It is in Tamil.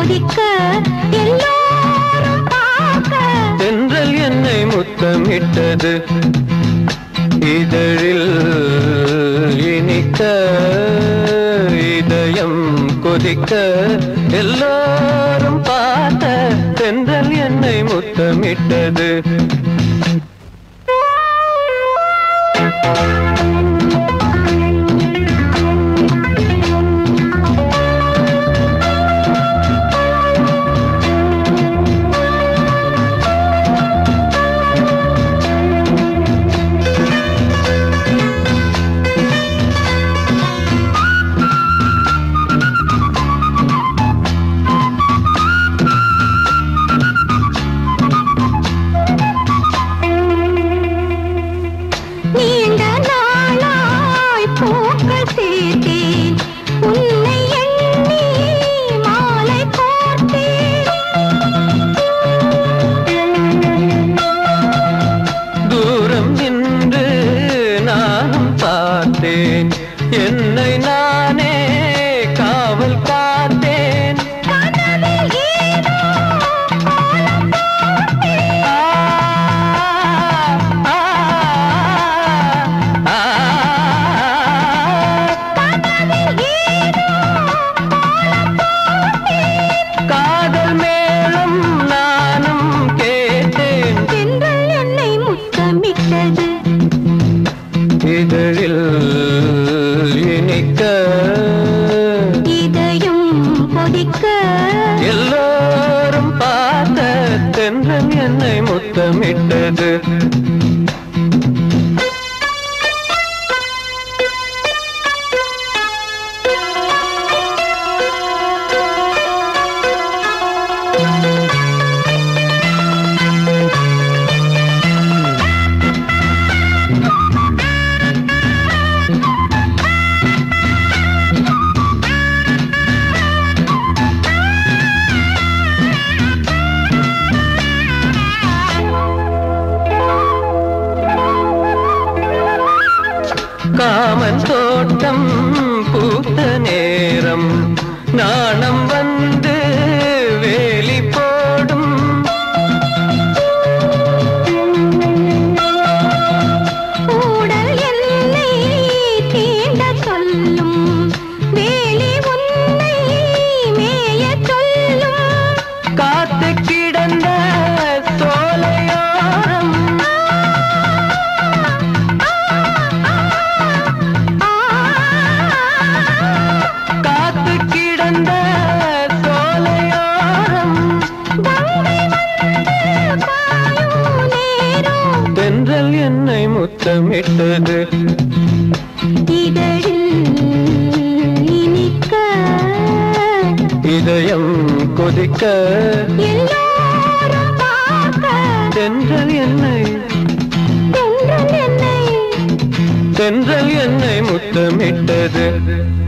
கொதிக்க எல்லோரும் பார்க்க தென்றல் என்னை முத்தமிட்டது இதழில் இனிக்க இதயம் கொதிக்க எல்லோரும் பார்த்த தென்றல் என்னை முத்தமிட்டது நீண்ட நாளாய் பூக்கள் சேர்த்தேன் உன்னை எண்ணி மாலை கோர்த்தேன் தூரம் நின்று நானும் பார்த்தேன் என்னை நானே காவல் காத்தேன் கனவில் ஏதோ ஆ, ஆ, ஆ. கனவில் ஏதோ காதல் மேலும் நானும் கேட்டேன் தென்றல் என்னை முத்தமிட்டது இதழில் இனிக்க இதயம் கொதிக்க எல்லோரும் பார்த்த தென்றல் என்னை முத்தமிட்டது காமன் தோட்டம் பூத்த நேரம் நாணம் வந்து வேலி போடும் கூடல் என்னை தீண்ட சொல்லும் வேலி உன்னை மேயச் சொல்லும் காத்து கிடந்த சோலையோரம் காத்து கிடந்த சோலையோரம் தென்றல் என்னை முத்தமிட்டது இதழில் இனிக்க இதயம் கொதிக்க எல்லோரும் பார்க்க தென்றல் என்னை தென்றல் என்னை தென்றல் என்னை முத்தமிட்டது